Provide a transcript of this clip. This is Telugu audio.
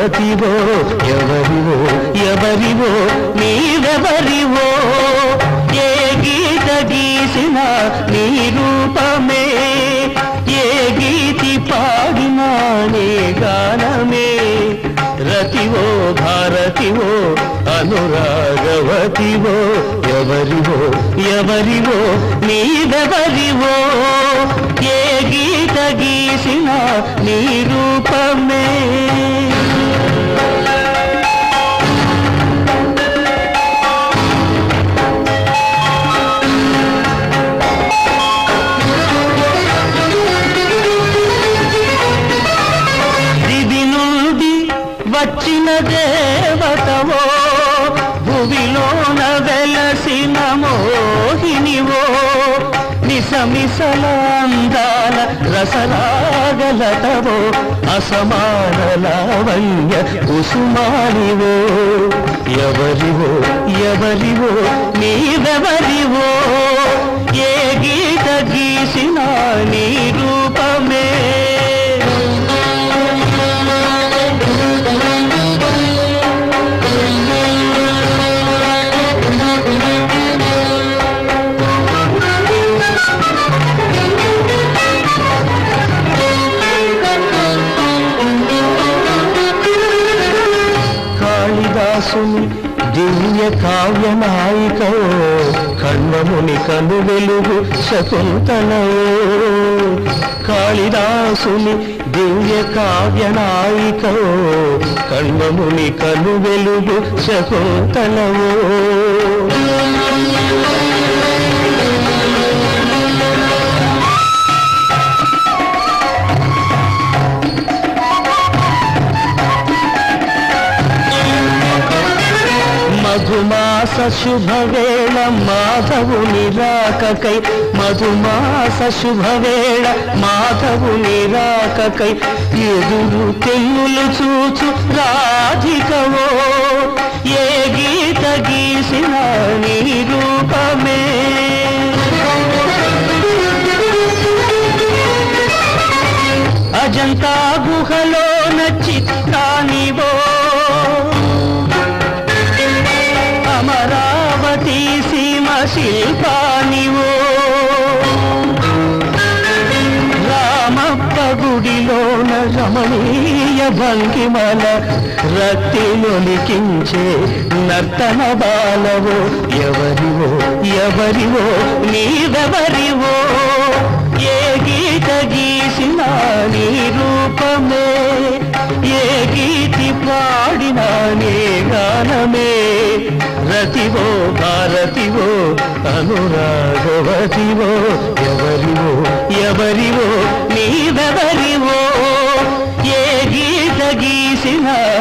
రాగవతివో ఎవరివో ఎవరివో నీవెవరివో ఏ గీత గీసిన నీ రూపమే ఏ గీతి పాడినా నీ గానమే రతివో భారతివో అనురాగవతివో ఎవరివో ఎవరివో నీవెవరివో ఏ గీత గీసిన నీ రూపమే దివి నుండి వచ్చిన దేవతవో భువిలోన వెలసిన మోహినివో నిసమిసల అందాల రసరాగలతవో అసమాన లావణ్య కుసుమానివో ఎవరివో ఎవరివో నీవెవరివో ఏ గీత గీసిన నీ రూపమే కాళిదాసుని దివ్య కావ్య నాయికో కण्वముని కను వెలుగు శకుంతలో కాళిదాసుని దివ్య కావ్య నాయికో కण्वముని కను వెలుగు శకుంతలో మధుమాస శుభవేళ మాధవుని రాకకై మధుమాస శుభవేళ మాధవుని రాకకై ఎదురు తెన్నులు చూచు రాధికవో ఏ గీత గీసిన నీ రూపమే అజంతా గుహలోన చిత్తానివో అమరావతి సీమ శిల్పానివో రామప్ప గుడిలోన రమణీయ భంగిమల రక్తినొలికించే నర్తన బాలవో ఎవరివో ఎవరివో నీవెవరివో ఏ గీత గీసిన నీ రూపమే ఏ గీతి పాడిన నీ గానమే రతివో భారతివో అనురాగవతివో ఎవరివో ఎవరివో నీవెవరివో ఏ గీత గీసిన